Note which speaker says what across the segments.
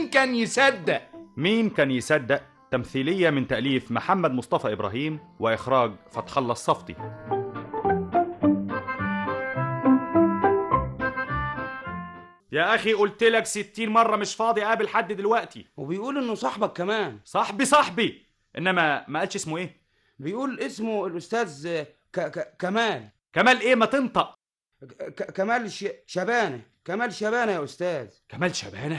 Speaker 1: مين كان يصدق
Speaker 2: مين كان يصدق تمثيلية من تأليف محمد مصطفى إبراهيم وإخراج فتح الله الصفتي يا أخي قلت لك ستين مرة مش فاضي أقابل حد دلوقتي
Speaker 3: وبيقول انه صاحبك كمان
Speaker 2: صاحبي صاحبي إنما ما قالش اسمه إيه
Speaker 3: بيقول اسمه الاستاذ ك ك كمال
Speaker 2: كمال إيه ما تنطق
Speaker 3: ك كمال ش شبانه كمال شبانه يا استاذ
Speaker 2: كمال شبانة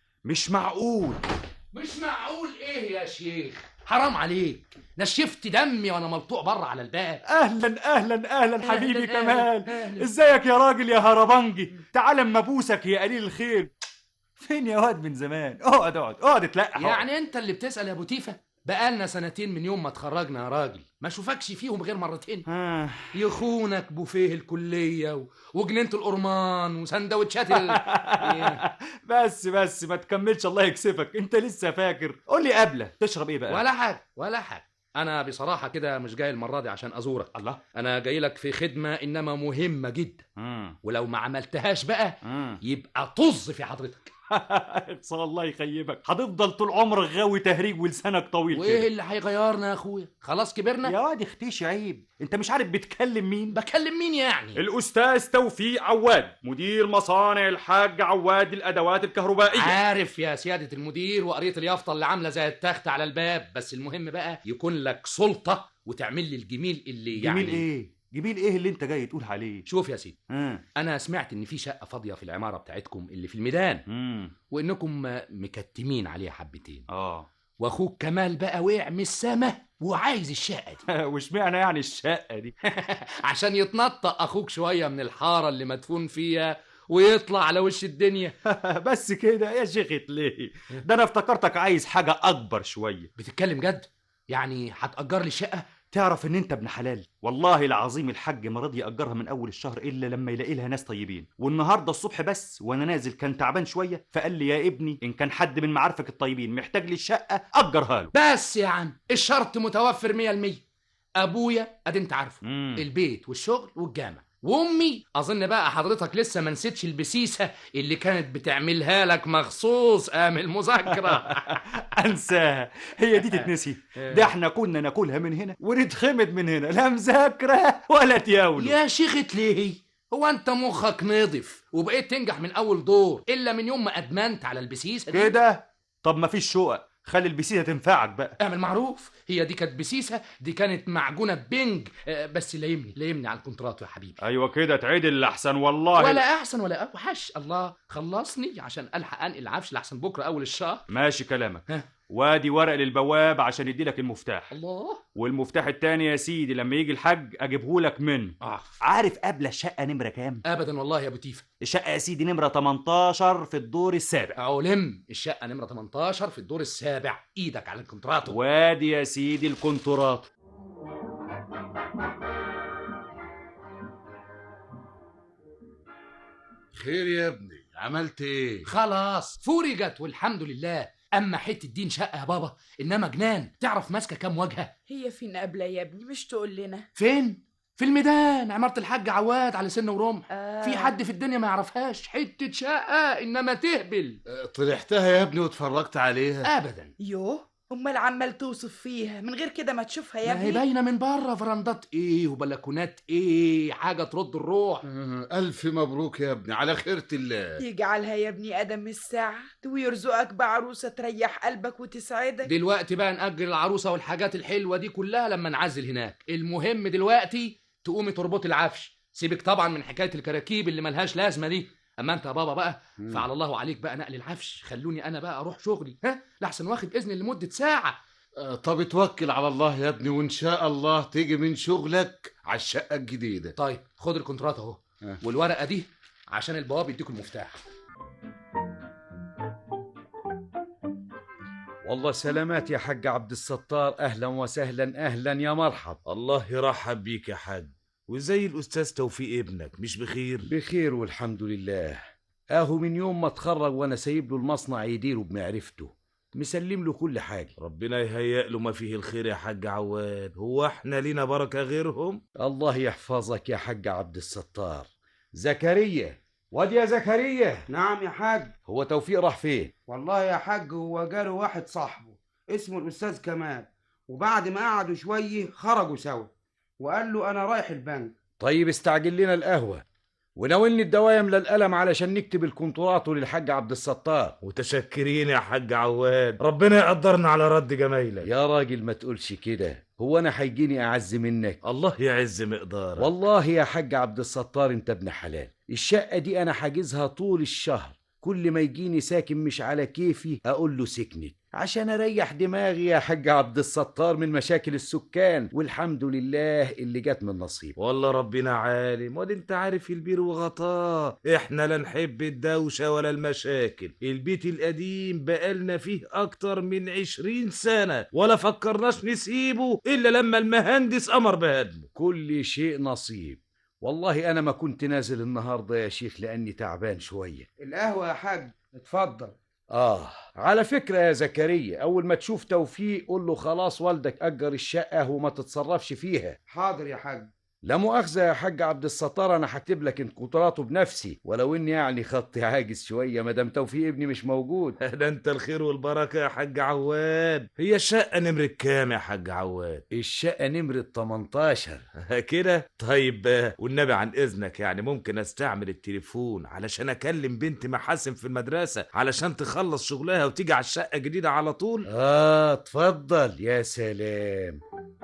Speaker 2: مش معقول
Speaker 1: مش معقول ايه يا شيخ حرام عليك نشفت دمي وانا ملطوع بره على الباب
Speaker 2: اهلا اهلا اهلا حبيبي
Speaker 1: أهلاً،
Speaker 2: كمال
Speaker 1: أهلاً.
Speaker 2: ازيك يا راجل يا هربنجي تعال اما ابوسك يا قليل الخير فين يا واد من زمان اقعد اقعد اقعد اتلقى
Speaker 1: يعني انت اللي بتسال يا ابو تيفا بقالنا سنتين من يوم ما اتخرجنا يا راجل ما اشوفكش فيهم غير مرتين
Speaker 2: آه.
Speaker 1: يخونك بوفيه الكليه و... وجنينه القرمان وسندوتشات ال... إيه.
Speaker 2: بس بس ما تكملش الله يكسفك انت لسه فاكر قول لي قبله تشرب ايه بقى
Speaker 1: ولا حاجه ولا حاجه انا بصراحه كده مش جاي المره دي عشان ازورك
Speaker 2: الله
Speaker 1: انا جاي لك في خدمه انما مهمه جدا
Speaker 2: مم.
Speaker 1: ولو ما عملتهاش بقى
Speaker 2: مم.
Speaker 1: يبقى طز في حضرتك
Speaker 2: اقصى الله يخيبك هتفضل طول عمرك غاوي تهريج ولسانك طويل
Speaker 1: وايه
Speaker 2: كده
Speaker 1: اللي هيغيرنا يا اخويا خلاص كبرنا
Speaker 2: يا واد اختيش عيب انت مش عارف بتكلم مين
Speaker 1: بكلم مين يعني
Speaker 2: الاستاذ توفيق عواد مدير مصانع الحاج عواد الادوات الكهربائيه
Speaker 1: عارف يا سيادة المدير وقرية اليافطة اللي عاملة زي التخت على الباب بس المهم بقى يكون لك سلطة وتعمل لي الجميل اللي يعني
Speaker 2: جميل ايه جميل ايه اللي انت جاي تقول عليه
Speaker 1: شوف يا سيدي
Speaker 2: اه
Speaker 1: أنا سمعت إن في شقة فاضية في العمارة بتاعتكم اللي في الميدان
Speaker 2: امم
Speaker 1: وإنكم مكتمين عليها حبتين
Speaker 2: اه
Speaker 1: وأخوك كمال بقى وقع من السما وعايز الشقة دي
Speaker 2: واشمعنى يعني الشقه دي
Speaker 1: عشان يتنطق أخوك شوية من الحارة اللي مدفون فيها ويطلع على وش الدنيا
Speaker 2: بس كده يا شيخ ليه ده انا افتكرتك عايز حاجه اكبر شويه
Speaker 1: بتتكلم جد يعني هتأجر لي شقة
Speaker 2: تعرف ان انت ابن حلال والله العظيم الحاج ما رضي ياجرها من اول الشهر الا لما يلاقي لها ناس طيبين والنهارده الصبح بس وانا نازل كان تعبان شويه فقال لي يا ابني ان كان حد من معارفك الطيبين محتاج لي الشقه اجرها له
Speaker 1: بس يا عم الشرط متوفر مية المية ابويا ادي انت عارفه
Speaker 2: مم.
Speaker 1: البيت والشغل والجامع وامي اظن بقى حضرتك لسه ما نسيتش البسيسه اللي كانت بتعملها لك مخصوص قام المذاكره
Speaker 2: انساها هي دي تتنسي ده احنا كنا ناكلها من هنا ونتخمد من هنا لا مذاكره ولا تياولو
Speaker 1: يا شيخة ليه هو انت مخك نضف وبقيت تنجح من اول دور الا من يوم ما ادمنت على البسيسه دي
Speaker 2: كده طب ما فيش شقق خلي البسيسه تنفعك بقى
Speaker 1: اعمل معروف هي دي كانت بسيسه دي كانت معجونه بنج آه، بس لايمني لايمني على الكونترات يا حبيبي
Speaker 2: ايوه كده تعدل احسن والله
Speaker 1: ولا احسن ولا اوحش الله خلصني عشان الحق انقل عفش لحسن بكره اول الشهر
Speaker 2: ماشي كلامك
Speaker 1: ها.
Speaker 2: وادي ورق للبواب عشان يديلك المفتاح
Speaker 1: الله
Speaker 2: والمفتاح التاني يا سيدي لما يجي الحاج اجيبهولك منه
Speaker 1: اه
Speaker 2: عارف قبل الشقه نمره كام
Speaker 1: ابدا والله يا ابو تيفا
Speaker 2: الشقه يا سيدي نمره 18 في الدور السابع
Speaker 1: علم الشقه نمره 18 في الدور السابع ايدك على الكونتراتو
Speaker 2: وادي يا سيدي الكونترات
Speaker 4: خير يا ابني عملت ايه
Speaker 1: خلاص فرجت والحمد لله اما حته دين شقه يا بابا انما جنان تعرف ماسكه كام وجهه
Speaker 5: هي فين قبلة يا ابني مش تقول لنا
Speaker 1: فين في الميدان عماره الحاج عواد على سن ورمح
Speaker 5: آه.
Speaker 1: في حد في الدنيا ما يعرفهاش حته شقه انما تهبل
Speaker 4: أه، طلعتها يا ابني واتفرجت عليها
Speaker 1: ابدا
Speaker 5: يوه امال عمال توصف فيها من غير كده ما تشوفها يا
Speaker 1: ما هي
Speaker 5: ابني
Speaker 1: باينه من بره فرندات ايه وبلكونات ايه حاجه ترد الروح
Speaker 4: أه، الف مبروك يا ابني على خيرة الله
Speaker 5: يجعلها يا ابني ادم السعد ويرزقك بعروسه تريح قلبك وتسعدك
Speaker 1: دلوقتي بقى نأجل العروسة والحاجات الحلوة دي كلها لما نعزل هناك المهم دلوقتي تقومي تربطي العفش سيبك طبعا من حكاية الكراكيب اللي ملهاش لازمة دي أما أنت يا بابا بقى
Speaker 4: مم.
Speaker 1: فعلى الله عليك بقى نقل العفش خلوني أنا بقى أروح شغلي ها لحسن واخد إذن لمدة ساعة
Speaker 4: أه، طب اتوكل على الله يا ابني وان شاء الله تيجي من شغلك على الشقة الجديدة
Speaker 1: طيب خد الكونترات أهو
Speaker 4: ها.
Speaker 1: والورقة دي عشان البواب يديكوا المفتاح
Speaker 6: والله سلامات يا حاج عبد الستار اهلا وسهلا اهلا يا مرحب
Speaker 7: الله يرحب بيك يا حاج وزي الاستاذ توفيق ابنك مش بخير
Speaker 6: بخير والحمد لله اهو من يوم ما اتخرج وانا سايب له المصنع يديره بمعرفته مسلم له كل حاجه
Speaker 7: ربنا يهيئ له ما فيه الخير يا حاج عواد هو احنا لينا بركه غيرهم
Speaker 6: الله يحفظك يا حاج عبد الستار زكريا واد يا زكريا
Speaker 3: نعم يا حاج
Speaker 6: هو توفيق راح فين
Speaker 3: والله يا حاج هو جاله واحد صاحبه اسمه الأستاذ كمال وبعد ما قعدوا شوية خرجوا سوا وقال له أنا رايح البنك
Speaker 6: طيب استعجل لنا القهوة وناولني الدوايم للقلم علشان نكتب الكونترات للحاج عبد الستار
Speaker 7: متشكرين يا حاج عواد ربنا يقدرنا على رد جمايلك
Speaker 6: يا راجل ما تقولش كده هو انا هيجيني اعز منك
Speaker 7: الله يعز مقدارك
Speaker 6: والله يا حاج عبد الستار انت ابن حلال الشقة دي انا حاجزها طول الشهر كل ما يجيني ساكن مش على كيفي اقول له سكنت عشان اريح دماغي يا حاج عبد الستار من مشاكل السكان والحمد لله اللي جت من نصيب
Speaker 7: والله ربنا عالم وادي انت عارف البير وغطاه احنا لا نحب الدوشة ولا المشاكل البيت القديم بقالنا فيه اكتر من عشرين سنة ولا فكرناش نسيبه الا لما المهندس امر بهدمه
Speaker 6: كل شيء نصيب والله انا ما كنت نازل النهارده يا شيخ لاني تعبان شويه
Speaker 3: القهوة يا حاج اتفضل
Speaker 6: اه على فكره يا زكريا اول ما تشوف توفيق قول له خلاص والدك اجر الشقه وما تتصرفش فيها
Speaker 3: حاضر يا حاج
Speaker 6: لا مؤاخذه يا حاج عبد الستار انا هكتب لك الكونتراته بنفسي ولو اني يعني خطي عاجز شويه ما دام توفيق ابني مش موجود
Speaker 7: ده انت الخير والبركة يا حاج عواد هي الشقة نمرة كام يا حاج عواد
Speaker 6: الشقه نمره 18
Speaker 7: كده طيب آه، والنبي عن اذنك يعني ممكن استعمل التليفون علشان اكلم بنت محاسن في المدرسه علشان تخلص شغلها وتيجي على الشقه الجديده على طول
Speaker 6: اه اتفضل يا سلام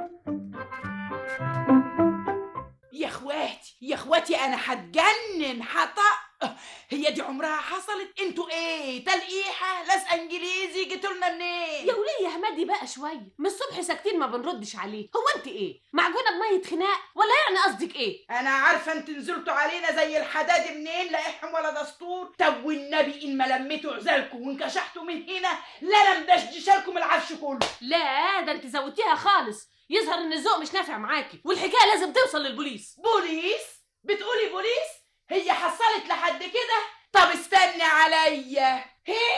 Speaker 5: يا اخواتي يا اخواتي انا هتجنن هطق هي دي عمرها حصلت انتوا ايه تلقيحه لاس انجليزي جيتوا لنا منين
Speaker 8: يا وليه يا همدي بقى شويه من الصبح ساكتين ما بنردش عليه هو انت ايه معجونه بميه خناق ولا يعني قصدك ايه
Speaker 5: انا عارفه انت نزلتوا علينا زي الحداد منين لا احم ولا دستور طب والنبي ان ما لميتوا عزالكم وانكشحتوا من هنا لا انا مدشدشالكم العفش كله
Speaker 8: لا ده انت زودتيها خالص يظهر ان الذوق مش نافع معاكي والحكايه لازم توصل للبوليس
Speaker 5: بوليس بتقولي بوليس هي حصلت لحد كده طب استني عليا هي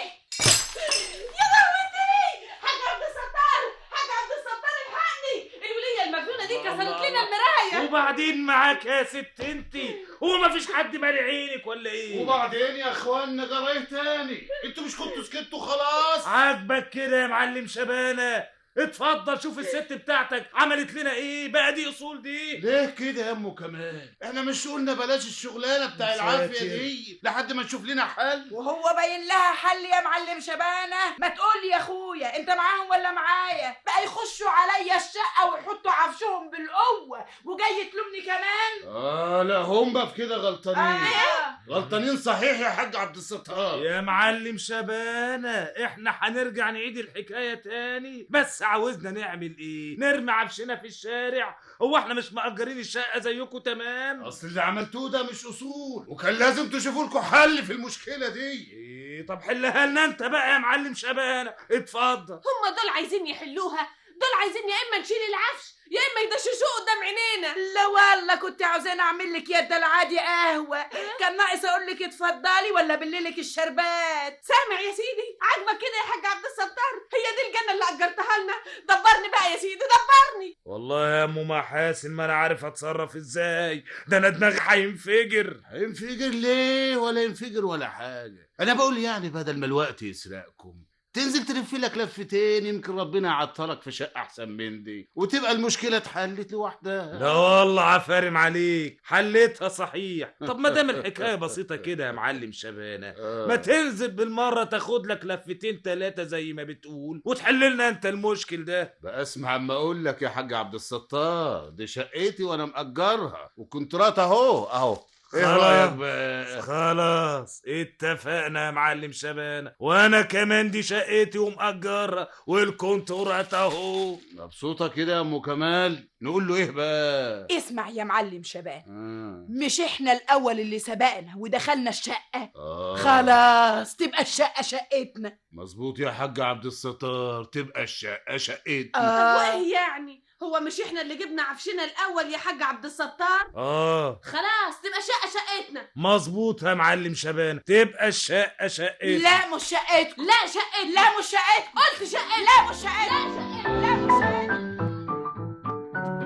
Speaker 5: يا لهوتي حاج عبد الستار حاج عبد الستار الحقني
Speaker 8: الوليه المجنونه دي كسرت لنا المرايه
Speaker 7: وبعدين معاك يا ست انت هو ما فيش حد مالي عينك ولا ايه
Speaker 4: وبعدين يا اخوانا جرايه تاني انتوا مش كنتوا سكتوا خلاص
Speaker 7: عاجبك كده يا معلم شبانه اتفضل شوف الست بتاعتك عملت لنا ايه بقى دي اصول دي
Speaker 4: ليه كده يا ام كمال احنا مش قلنا بلاش الشغلانه بتاع
Speaker 7: يا
Speaker 4: العافيه
Speaker 7: ساتر.
Speaker 4: دي لحد ما نشوف لنا حل
Speaker 5: وهو باين لها حل يا معلم شبانه ما تقول لي يا اخويا انت معاهم ولا معايا بقى يخشوا عليا الشقه ويحطوا عفشهم بالقوه وجاي تلومني كمان
Speaker 4: اه لا هم بقى في كده غلطانين
Speaker 5: آه.
Speaker 4: غلطانين صحيح يا حاج عبد الستار
Speaker 7: يا معلم شبانه احنا هنرجع نعيد الحكايه تاني بس عاوزنا نعمل ايه نرمي عفشنا في الشارع هو احنا مش مأجرين الشقه زيكم تمام
Speaker 4: اصل اللي عملتوه ده مش اصول وكان لازم تشوفوا لكم حل في المشكله دي
Speaker 7: ايه طب حلها لنا انت بقى يا معلم شبانه اتفضل
Speaker 8: هم دول عايزين يحلوها دول عايزين يا اما نشيل العفش يا اما يدششوه قدام عينينا
Speaker 5: لا والله كنت عاوزين اعمل لك يد العادي قهوه كان ناقص اقول لك اتفضلي ولا بليلك الشربات
Speaker 8: سامع يا سيدي عاجبك كده يا حاج عبد الستار هي دي الجنه اللي اجرتها لنا دبرني بقى يا سيدي دبرني
Speaker 7: والله يا ام محاسن ما انا عارف اتصرف ازاي ده انا دماغي هينفجر
Speaker 4: هينفجر ليه ولا ينفجر ولا حاجه انا بقول يعني بدل ما الوقت يسرقكم تنزل تلف لك لفتين يمكن ربنا يعطلك في شقه احسن من دي وتبقى المشكله اتحلت لوحدها
Speaker 7: لا والله عفارم عليك حليتها صحيح طب ما دام الحكايه بسيطه كده يا معلم شبانه
Speaker 4: آه.
Speaker 7: ما تنزل بالمره تاخد لك لفتين تلاتة زي ما بتقول وتحل لنا انت المشكل ده
Speaker 4: بقى اسمع عم اقول لك يا حاج عبد الستار دي شقتي وانا مأجرها وكنترات اهو اهو ايه
Speaker 7: خلاص.
Speaker 4: رايك بقى
Speaker 7: خلاص اتفقنا يا معلم شبانه وانا كمان دي شقتي ومأجرها والكونتورات اهو
Speaker 4: مبسوطه كده يا ام كمال نقول له ايه بقى
Speaker 5: اسمع يا معلم شبان
Speaker 4: آه.
Speaker 5: مش احنا الاول اللي سبقنا ودخلنا الشقه
Speaker 4: آه.
Speaker 5: خلاص تبقى الشقه شقتنا
Speaker 4: مظبوط يا حاج عبد الستار تبقى الشقه شقتنا
Speaker 8: طب
Speaker 5: آه.
Speaker 8: وايه يعني هو مش احنا اللي جبنا عفشنا الاول يا حاج عبد الستار
Speaker 7: اه
Speaker 8: خلاص تبقى شقه شقتنا
Speaker 7: مظبوط يا معلم شبانه تبقى الشقه شقتي
Speaker 5: لا مش شقتكم
Speaker 8: لا شقتنا
Speaker 5: لا مش شقتكم
Speaker 8: قلت شقتنا
Speaker 5: لا مش شقتكم لا مش شقتكم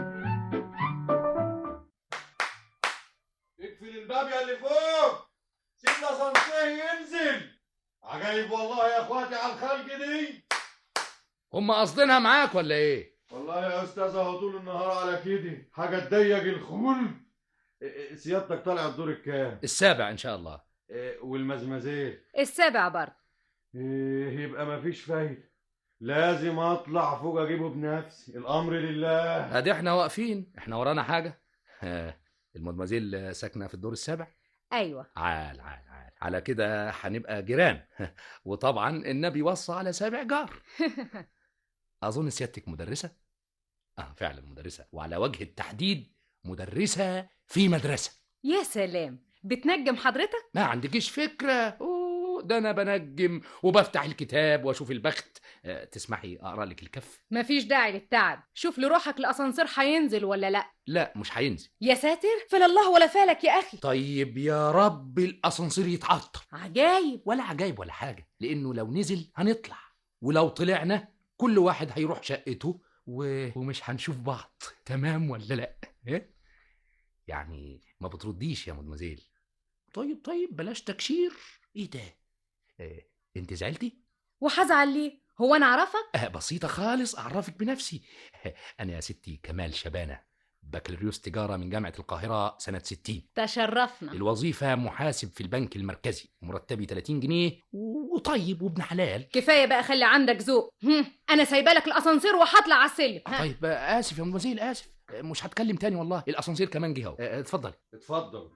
Speaker 3: اقفل الباب يا اللي فوق
Speaker 9: الاسانسير ينزل عجايب والله يا اخواتي على الخلق دي
Speaker 1: هم قاصدينها معاك ولا ايه
Speaker 9: والله يا استاذ اهو طول النهار على كده حاجه تضيق الخلق إيه، سيادتك طالع الدور الكام
Speaker 1: السابع ان شاء الله
Speaker 9: إيه، والمزمزيل
Speaker 10: السابع برضه
Speaker 9: إيه يبقى مفيش فايده لازم اطلع فوق اجيبه بنفسي الامر لله
Speaker 1: ادي احنا واقفين احنا ورانا حاجه ها، المدمزيل ساكنه في الدور السابع
Speaker 10: ايوه
Speaker 1: عال عال عال على كده هنبقى جيران وطبعا النبي وصى على سابع جار اظن سيادتك مدرسه اه فعلا مدرسه وعلى وجه التحديد مدرسه في مدرسه
Speaker 10: يا سلام بتنجم حضرتك
Speaker 1: ما عندكيش فكره أوه ده انا بنجم وبفتح الكتاب واشوف البخت آه، تسمحي اقرا لك الكف
Speaker 10: مفيش داعي للتعب شوف لروحك الاسانسير هينزل ولا لا
Speaker 1: لا مش هينزل
Speaker 10: يا ساتر فلا الله ولا فالك يا اخي
Speaker 1: طيب يا رب الاسانسير يتعطل
Speaker 10: عجايب
Speaker 1: ولا عجايب ولا حاجه لانه لو نزل هنطلع ولو طلعنا كل واحد هيروح شقته و... ومش هنشوف بعض تمام ولا لا إيه؟ يعني ما بترديش يا مدمزيل طيب طيب بلاش تكشير ايه ده إيه؟ انت زعلتي
Speaker 10: وهزعل ليه هو انا اعرفك
Speaker 1: آه بسيطه خالص اعرفك بنفسي انا يا ستي كمال شبانه بكالوريوس تجاره من جامعه القاهره سنه 60
Speaker 10: تشرفنا
Speaker 1: الوظيفه محاسب في البنك المركزي مرتبي 30 جنيه وطيب وابن حلال
Speaker 10: كفايه بقى خلي عندك ذوق هم، انا سايبه لك الاسانسير وهطلع على السلم ها.
Speaker 1: طيب آه، اسف يا مدمزيل اسف آه، مش هتكلم تاني والله الاسانسير كمان جه اهو آه، اتفضل
Speaker 9: اتفضل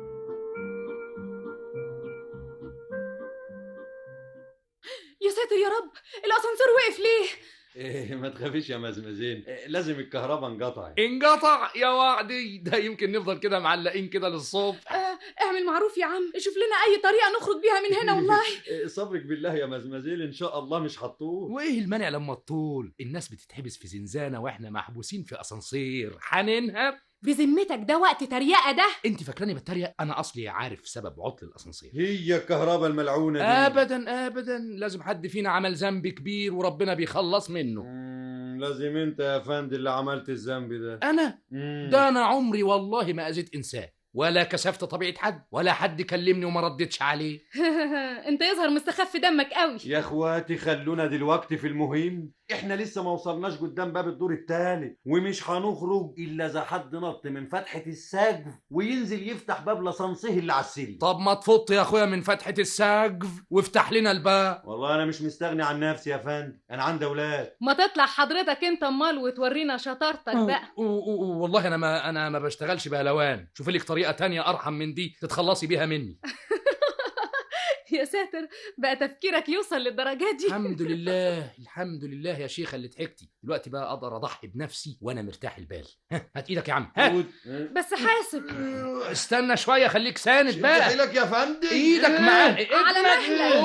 Speaker 10: يا ساتر يا رب الاسانسير وقف ليه
Speaker 9: ايه ما تخافيش يا مزمزين إيه، لازم الكهرباء انقطعت
Speaker 1: انقطع يا وعدي ده يمكن نفضل كده معلقين كده للصبح
Speaker 10: آه اعمل معروف يا عم شوف لنا اي طريقه نخرج بيها من هنا والله
Speaker 9: إيه، صبرك بالله يا مزمزيل ان شاء الله مش هتطول
Speaker 1: وايه المانع لما تطول الناس بتتحبس في زنزانه واحنا محبوسين في اسانسير هننهب
Speaker 10: بذمتك ده وقت تريقه ده
Speaker 1: انت فاكراني بتريق انا اصلي عارف سبب عطل الاسانسير
Speaker 9: هي الكهرباء الملعونه دي
Speaker 1: ابدا ابدا لازم حد فينا عمل ذنب كبير وربنا بيخلص منه
Speaker 9: مم، لازم انت يا فندم اللي عملت الذنب ده
Speaker 1: انا
Speaker 9: مم.
Speaker 1: ده انا عمري والله ما اذيت انسان ولا كسفت طبيعه حد ولا حد كلمني وما ردتش عليه
Speaker 10: انت يظهر مستخف دمك قوي
Speaker 9: يا اخواتي خلونا دلوقتي في المهم احنا لسه ما وصلناش قدام باب الدور التالت ومش هنخرج الا اذا حد نط من فتحه السقف وينزل يفتح باب لصنصه اللي على السلم
Speaker 1: طب ما تفط يا اخويا من فتحه السقف وافتح لنا الباب
Speaker 9: والله انا مش مستغني عن نفسي يا فندم انا عندي اولاد
Speaker 10: ما تطلع حضرتك انت امال وتورينا شطارتك بقى
Speaker 1: و- و- و- والله انا ما انا ما بشتغلش بهلوان شوفي لك طريقه تانية ارحم من دي تتخلصي بيها مني
Speaker 10: يا ساتر بقى تفكيرك يوصل للدرجه دي
Speaker 1: الحمد لله الحمد لله يا شيخه اللي ضحكتي دلوقتي بقى اقدر اضحي بنفسي وانا مرتاح البال ها، هات ايدك يا عم هات
Speaker 10: بس حاسب
Speaker 1: استنى شويه خليك ساند بقى
Speaker 9: حيلك يا فندم
Speaker 1: ايدك معاه
Speaker 10: على مهلك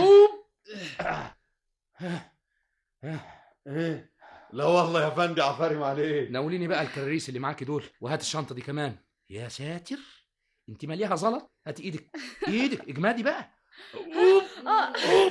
Speaker 9: ايه لا والله يا فندم عفارم عليك
Speaker 1: ناوليني بقى الكراريس اللي معاكي دول وهات الشنطه دي كمان يا ساتر انت ماليها زلط هات ايدك ايدك اجمادي بقى
Speaker 10: آه.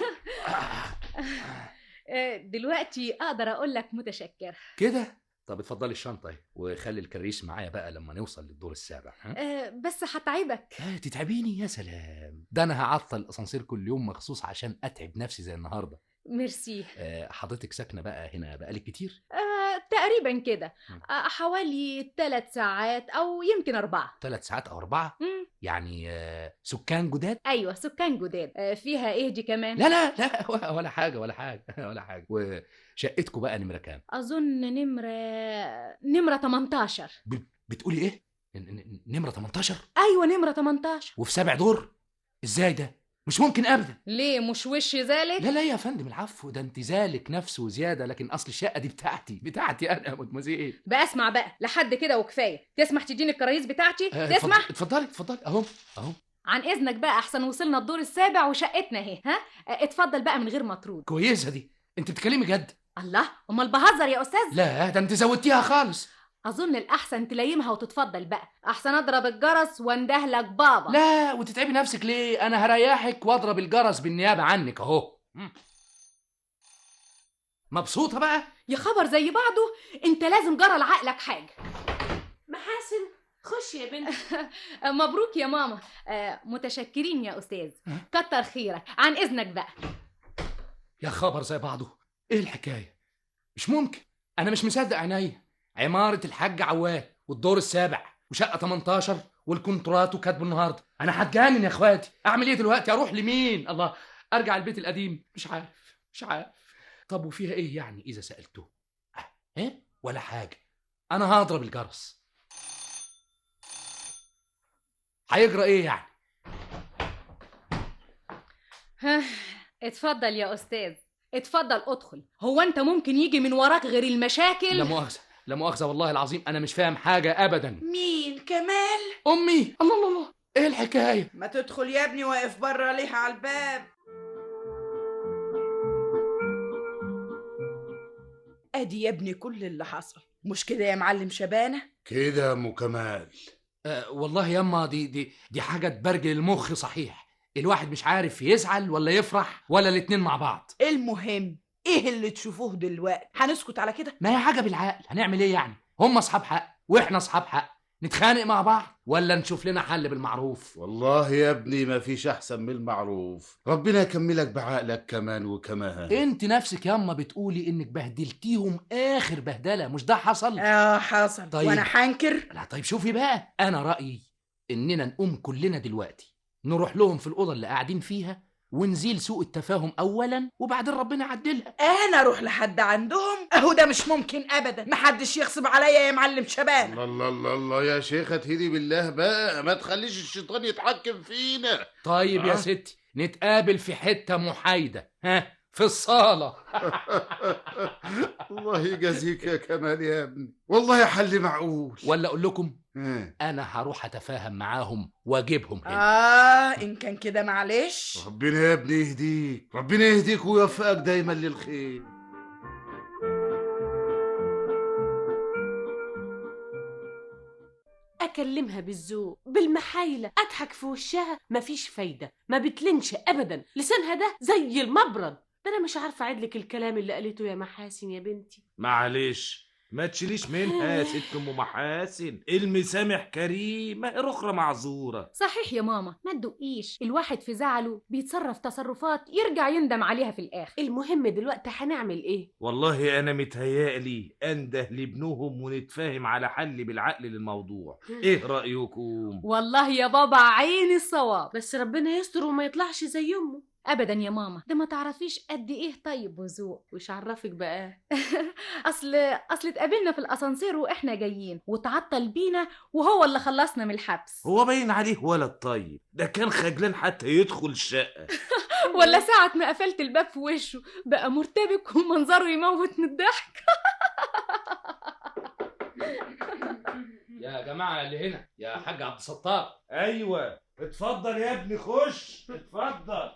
Speaker 10: آه، دلوقتي اقدر اقول لك متشكر
Speaker 1: كده طب اتفضلي الشنطه اهي وخلي الكراريس معايا بقى لما نوصل للدور السابع ها
Speaker 10: آه، بس هتعبك
Speaker 1: آه، تتعبيني يا سلام ده انا هعطل الاسانسير كل يوم مخصوص عشان اتعب نفسي زي النهارده
Speaker 10: ميرسي
Speaker 1: آه، حضرتك ساكنه بقى هنا بقالك كتير
Speaker 10: آه، تقريبا كده
Speaker 1: مم.
Speaker 10: آه، حوالي ثلاث ساعات او يمكن اربعه
Speaker 1: ثلاث ساعات او اربعه
Speaker 10: مم.
Speaker 1: يعني آه، سكان جداد
Speaker 10: ايوه سكان جداد آه، فيها ايه دي كمان
Speaker 1: لا لا لا ولا- ولا حاجه ولا حاجه ولا حاجه وشقتكم بقى نمره كام
Speaker 10: اظن نمره نمره 18
Speaker 1: بتقولي ايه ن- ن- نمره 18
Speaker 10: ايوه نمره 18
Speaker 1: وفي سابع دور ازاي ده مش ممكن ابدا
Speaker 10: ليه مش وش ذلك
Speaker 1: لا لا يا فندم العفو ده انت ذلك نفسه زياده لكن اصل الشقه دي بتاعتي بتاعتي انا يا مدمزيل
Speaker 10: بقى اسمع بقى لحد كده وكفايه تسمح تديني الكرايس بتاعتي
Speaker 1: آه،
Speaker 10: تسمح
Speaker 1: اتفضلي اتفضلي اهو اهو
Speaker 10: عن اذنك بقى احسن وصلنا الدور السابع وشقتنا اهي ها آه، اتفضل بقى من غير مطرود
Speaker 1: كويسه دي انت بتتكلمي جد
Speaker 10: الله امال بهزر يا استاذ
Speaker 1: لا ده انت زودتيها خالص
Speaker 10: اظن الاحسن تلايمها وتتفضل بقى احسن اضرب الجرس واندهلك بابا
Speaker 1: لا وتتعبي نفسك ليه انا هريحك واضرب الجرس بالنيابه عنك اهو مم. مبسوطه بقى
Speaker 10: يا خبر زي بعضه انت لازم جرى لعقلك حاجه
Speaker 8: محاسن خش يا بنتي
Speaker 10: مبروك يا ماما آه، متشكرين يا استاذ كتر خيرك عن اذنك بقى
Speaker 1: يا خبر زي بعضه ايه الحكايه مش ممكن انا مش مصدق عينيا عماره الحاج عواد والدور السابع وشقه 18 والكونترات وكاتبه النهارده انا هتجنن يا اخواتي اعمل ايه دلوقتي اروح لمين الله ارجع البيت القديم مش عارف مش عارف طب وفيها ايه يعني اذا سالته أه، ايه ولا حاجه انا هضرب الجرس هيجرى ايه يعني
Speaker 10: ها، اتفضل يا استاذ اتفضل ادخل هو انت ممكن يجي من وراك غير المشاكل
Speaker 1: لا مؤاخذه لا مؤاخذه والله العظيم انا مش فاهم حاجه ابدا
Speaker 5: مين كمال
Speaker 1: امي الله الله الله ايه الحكايه
Speaker 5: ما تدخل يا ابني واقف بره ليه على الباب ادي يا ابني كل اللي حصل مش كده يا معلم شبانه
Speaker 4: كده يا ام كمال
Speaker 1: أه والله ياما دي دي دي حاجه تبرجل المخ صحيح الواحد مش عارف يزعل ولا يفرح ولا الاتنين مع بعض
Speaker 5: المهم ايه اللي تشوفوه دلوقتي هنسكت على كده
Speaker 1: ما هي حاجه بالعقل هنعمل ايه يعني هم اصحاب حق واحنا اصحاب حق نتخانق مع بعض ولا نشوف لنا حل بالمعروف
Speaker 4: والله يا ابني ما فيش احسن من المعروف ربنا يكملك بعقلك كمان وكمان
Speaker 1: انت نفسك ياما بتقولي انك بهدلتيهم اخر بهدله مش ده حصل
Speaker 5: اه حصل
Speaker 1: طيب.
Speaker 5: وانا حنكر
Speaker 1: لا طيب شوفي بقى انا رايي اننا نقوم كلنا دلوقتي نروح لهم في الاوضه اللي قاعدين فيها ونزيل سوء التفاهم اولا وبعدين ربنا يعدلها
Speaker 5: انا اروح لحد عندهم اهو ده مش ممكن ابدا محدش يغصب عليا يا معلم شبان
Speaker 4: الله الله الله الله يا شيخة هدي بالله بقى ما تخليش الشيطان يتحكم فينا
Speaker 1: طيب يا
Speaker 4: آه.
Speaker 1: ستي نتقابل في حته محايده ها في الصاله
Speaker 4: الله يجازيك يا كمال يا ابني والله حل معقول
Speaker 1: ولا اقول لكم
Speaker 4: ها.
Speaker 1: انا هروح اتفاهم معاهم واجيبهم هنا
Speaker 5: اه ان كان كده معلش
Speaker 4: ربنا يا ابني يهديك ربنا يهديك ويوفقك دايما للخير
Speaker 8: اكلمها بالذوق بالمحايله اضحك في وشها مفيش فايده ما بتلنش ابدا لسانها ده زي المبرد ده انا مش عارفه اعيد لك الكلام اللي قالته يا محاسن يا بنتي
Speaker 7: معلش ما تشيليش منها يا ست ام محاسن المسامح كريمه الاخرى معذوره
Speaker 10: صحيح يا ماما ما تدقيش الواحد في زعله بيتصرف تصرفات يرجع يندم عليها في الاخر
Speaker 8: المهم دلوقتي هنعمل ايه
Speaker 7: والله انا متهيألي انده لابنهم ونتفاهم على حل بالعقل للموضوع ايه رايكم
Speaker 10: والله يا بابا عين الصواب
Speaker 8: بس ربنا يستر وما يطلعش زي امه
Speaker 10: ابدا يا ماما ده ما تعرفيش قد ايه طيب وذوق
Speaker 8: وش عرفك بقى
Speaker 10: اصل اصل اتقابلنا في الاسانسير واحنا جايين وتعطل بينا وهو اللي خلصنا من الحبس
Speaker 7: هو باين عليه ولد طيب ده كان خجلان حتى يدخل الشقه
Speaker 10: ولا ساعة ما قفلت الباب في وشه بقى مرتبك ومنظره يموت من الضحك
Speaker 1: يا جماعه اللي هنا يا حاج عبد الستار
Speaker 7: ايوه اتفضل يا ابني خش اتفضل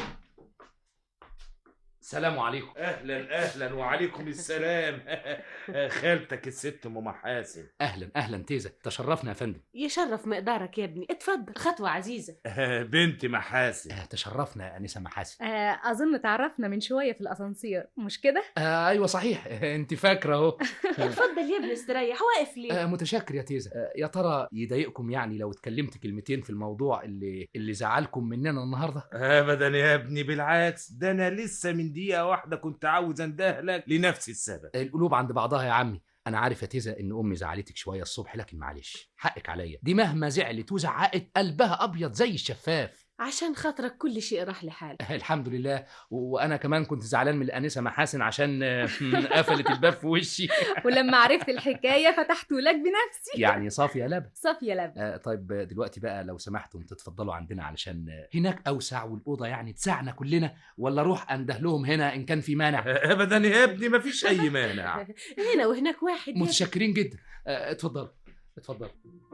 Speaker 1: السلام عليكم
Speaker 7: اهلا اهلا وعليكم السلام خالتك الست ام محاسن
Speaker 1: اهلا اهلا تيزا تشرفنا يا فندم
Speaker 8: يشرف مقدارك يا ابني اتفضل خطوه عزيزه
Speaker 7: بنت محاسن
Speaker 1: آه، تشرفنا يا انسه محاسن
Speaker 10: آه، اظن تعرفنا من شوية في الاسانسير مش كده
Speaker 1: آه ايوه صحيح انت فاكره اهو
Speaker 8: اتفضل يا ابني استريح واقف ليه
Speaker 1: آه متشكر يا تيزا آه يا ترى يضايقكم يعني لو اتكلمت كلمتين في الموضوع اللي اللي زعلكم مننا النهارده
Speaker 7: ابدا يا ابني بالعكس ده انا لسه من دقيقه واحده كنت عاوز اندهلك لنفس السبب
Speaker 1: القلوب عند بعضها يا عمي انا عارف يا تيزا ان امي زعلتك شويه الصبح لكن معلش حقك عليا دي مهما زعلت وزعقت قلبها ابيض زي الشفاف
Speaker 8: عشان خاطرك كل شيء راح لحاله
Speaker 1: الحمد لله و- وانا كمان كنت زعلان من الانسه محاسن عشان آه، قفلت الباب في وشي
Speaker 10: ولما عرفت الحكاية فتحته لك بنفسي
Speaker 1: يعني صافيه لبن
Speaker 10: صافية لبن
Speaker 1: آه طيب آه، دلوقتي بقى لو سمحتم تتفضلوا عندنا علشان آه، هناك اوسع والاوضه يعني تسعنا كلنا ولا اروح انده لهم هنا ان كان في مانع
Speaker 7: ابدا يا ابني مفيش اي مانع
Speaker 8: هنا وهناك واحد يا ابني.
Speaker 1: متشكرين جدا آه، اتفضلوا اتفضلوا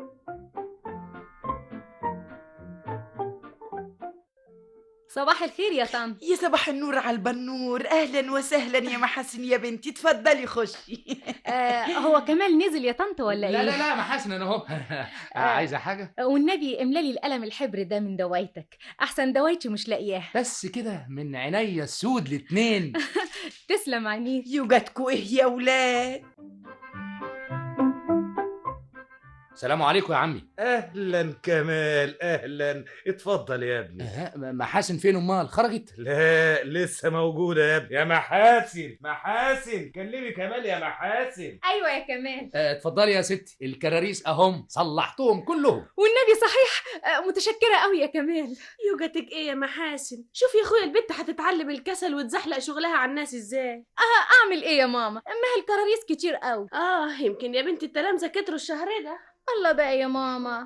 Speaker 10: صباح الخير يا طنط
Speaker 5: يا صباح النور على البنور اهلا وسهلا يا محاسن يا بنتي اتفضلي خشي
Speaker 10: آه هو كمال نزل يا طنط ولا ايه
Speaker 1: لا لا لا محاسن انا اهو آه، عايزه حاجه
Speaker 10: والنبي املالي القلم الحبر ده من دوايتك احسن دوايتي مش لاقياه
Speaker 1: بس كده من عينيا السود الاتنين
Speaker 10: تسلم عينيك
Speaker 5: يوجدكوا ايه يا ولاد
Speaker 1: سلام عليكم يا عمي
Speaker 7: اهلا كمال اهلا اتفضل يا ابني
Speaker 1: أه محاسن فين امال خرجت
Speaker 7: لا لسه موجودة يا ابني يا محاسن محاسن كلمي كمال يا محاسن
Speaker 10: ايوه يا كمال
Speaker 1: آه، اتفضلي يا ستي الكراريس اهم صلحتهم كلهم
Speaker 10: والنبي صحيح آه، متشكره قوي يا كمال
Speaker 8: يوجتك ايه يا محاسن شوف يا اخويا البت هتتعلم الكسل وتزحلق شغلها على الناس ازاي
Speaker 10: اعمل ايه يا ماما اما الكراريس كتير قوي
Speaker 8: اه يمكن يا بنت التلامذه كتروا الشهر ده
Speaker 10: الله بقى يا ماما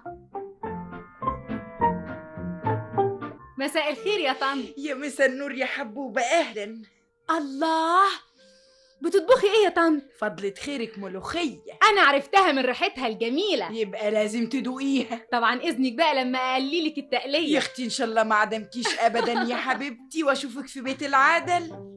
Speaker 10: مساء الخير يا طنط
Speaker 5: يا مسا النور يا حبوبة أهلا
Speaker 10: الله بتطبخي ايه يا طنط
Speaker 5: فضلة خيرك ملوخية
Speaker 10: انا عرفتها من ريحتها الجميله
Speaker 5: يبقى لازم تدوقيها
Speaker 10: طبعا اذنك بقى لما اقلي لك
Speaker 5: يا
Speaker 10: التقليه
Speaker 5: اختي ان شاء الله ما عدمكيش ابدا يا حبيبتي واشوفك في بيت العدل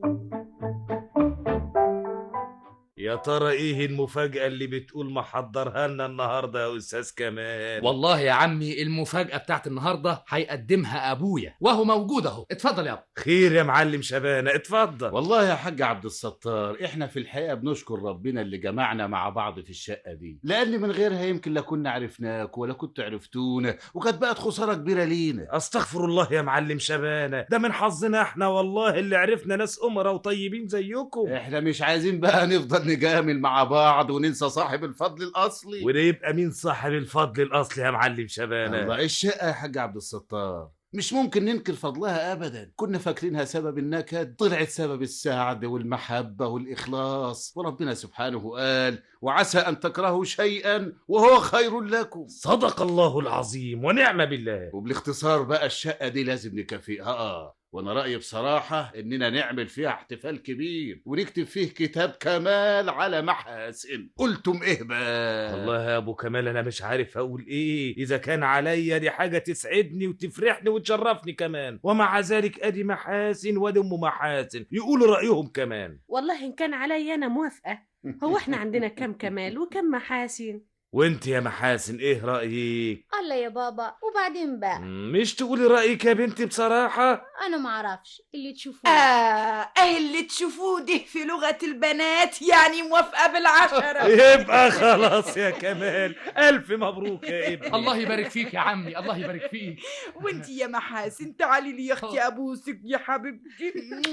Speaker 7: يا ترى ايه المفاجأة اللي بتقول محضرها لنا النهاردة يا استاذ كمال
Speaker 1: والله يا عمي المفاجأة بتاعت النهاردة هيقدمها أبويا وهو موجود أهو اتفضل يا أبو
Speaker 7: خير يا معلم شبانة اتفضل
Speaker 4: والله يا حاج عبد الستار احنا في الحقيقه بنشكر ربنا اللي جمعنا مع بعض في الشقه دي لان من غيرها يمكن لا كنا عرفناك ولا كنت عرفتونا وكانت بقت خساره كبيره لينا
Speaker 7: استغفر الله يا معلم شبانة ده من حظنا احنا والله اللي عرفنا ناس أمراء وطيبين زيكم
Speaker 4: احنا مش عايزين بقى نفضل نجامل مع بعض وننسى صاحب الفضل الاصلي
Speaker 7: وده يبقى مين صاحب الفضل الأصلي يا معلم شبانة
Speaker 4: الله الشقه يا حاج عبد الستار مش ممكن ننكر فضلها ابدا كنا فاكرينها سبب النكد طلعت سبب السعد والمحبه والاخلاص وربنا سبحانه قال وعسى ان تكرهوا شيئا وهو خير لكم
Speaker 7: صدق الله العظيم ونعم بالله
Speaker 4: وبالاختصار بقى الشقه دي لازم نكافئها اه وانا رايي بصراحه اننا نعمل فيها احتفال كبير ونكتب فيه كتاب كمال على محاسن قلتم ايه بقى
Speaker 7: والله يا ابو كمال انا مش عارف اقول ايه اذا كان عليا دي حاجه تسعدني وتفرحني وتشرفني كمان ومع ذلك ادي محاسن وادي ام محاسن يقولوا رايهم كمان
Speaker 8: والله ان كان عليا انا موافقه هو احنا عندنا كم كمال وكم محاسن
Speaker 7: وانت يا محاسن ايه رايك
Speaker 10: الله يا بابا وبعدين بقى
Speaker 7: مش تقولي رايك يا بنتي بصراحه
Speaker 10: انا معرفش اللي تشوفوه
Speaker 5: آه ايه اللي تشوفوه ده في لغة البنات يعني موافقة بالعشرة
Speaker 7: يبقى خلاص يا كمال الف مبروك يا ابني
Speaker 1: الله يبارك فيك يا عمي الله يبارك فيك
Speaker 5: وانت يا محاسن تعالي لي يا اختي ابوسك يا حبيبتي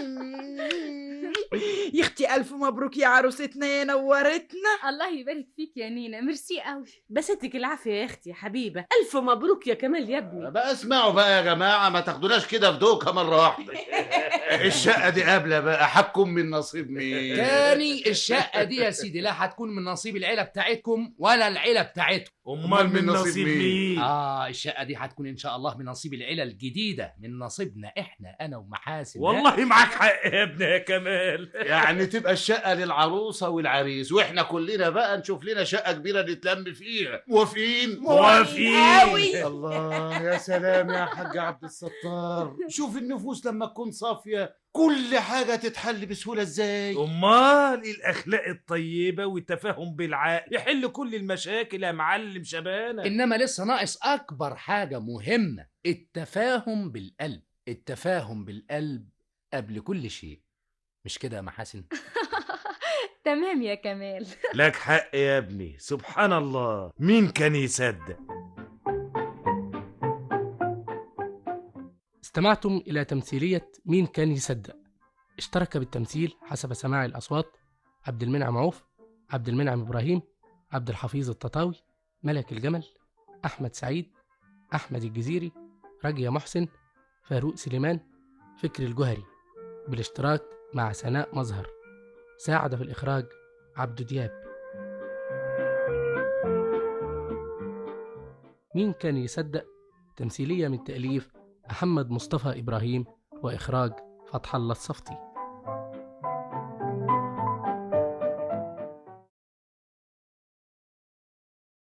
Speaker 5: يا اختي الف مبروك يا عروستنا يا نورتنا
Speaker 10: الله يبارك فيك يا نينا ميرسي قوي
Speaker 8: بستك العافيه يا اختي يا حبيبه الف مبروك يا كمال يا ابني
Speaker 4: بقى اسمعوا بقى يا جماعه ما تاخدوناش كده في دوكه مره واحده الشقه دي قابله بقى حكم من نصيب مين
Speaker 1: تاني الشقة دي يا سيدي لا هتكون من نصيب العيلة بتاعتكم ولا العيلة بتاعتكم
Speaker 7: امال من نصيب مين
Speaker 1: آه الشقة دي هتكون إن شاء الله من نصيب العيلة الجديدة من نصيبنا إحنا أنا ومحاسن
Speaker 7: والله معاك حق يا ابني يا كمال
Speaker 4: يعني تبقى الشقه للعروسه والعريس واحنا كلنا بقى نشوف لنا شقه كبيره نتلم فيها موافقين
Speaker 7: موافقين
Speaker 4: الله يا سلام يا حاج عبد الستار شوف النفوس لما تكون صافيه كل حاجه تتحل بسهوله ازاي
Speaker 7: امال الاخلاق الطيبه والتفاهم بالعقل يحل كل المشاكل يا معلم شبانه
Speaker 1: إنما لسه ناقص أكبر حاجة مهمة التفاهم بالقلب التفاهم بالقلب قبل كل شيء مش كده يا محاسن
Speaker 10: تمام يا كمال
Speaker 7: لك حق يا ابني سبحان الله مين كان يصدق
Speaker 11: استمعتم إلى تمثيلية مين كان يصدق اشترك بالتمثيل حسب سماع الأصوات عبد المنعم عوف عبد المنعم إبراهيم عبد الحفيظ التطاوي ملك الجمل أحمد سعيد أحمد الجزيري رجية محسن فاروق سليمان فكري الجهري بالاشتراك مع سناء مظهر ساعد في الإخراج عبد دياب مين كان يصدق تمثيلية من تأليف محمد مصطفى إبراهيم وإخراج فتح الله الصفتي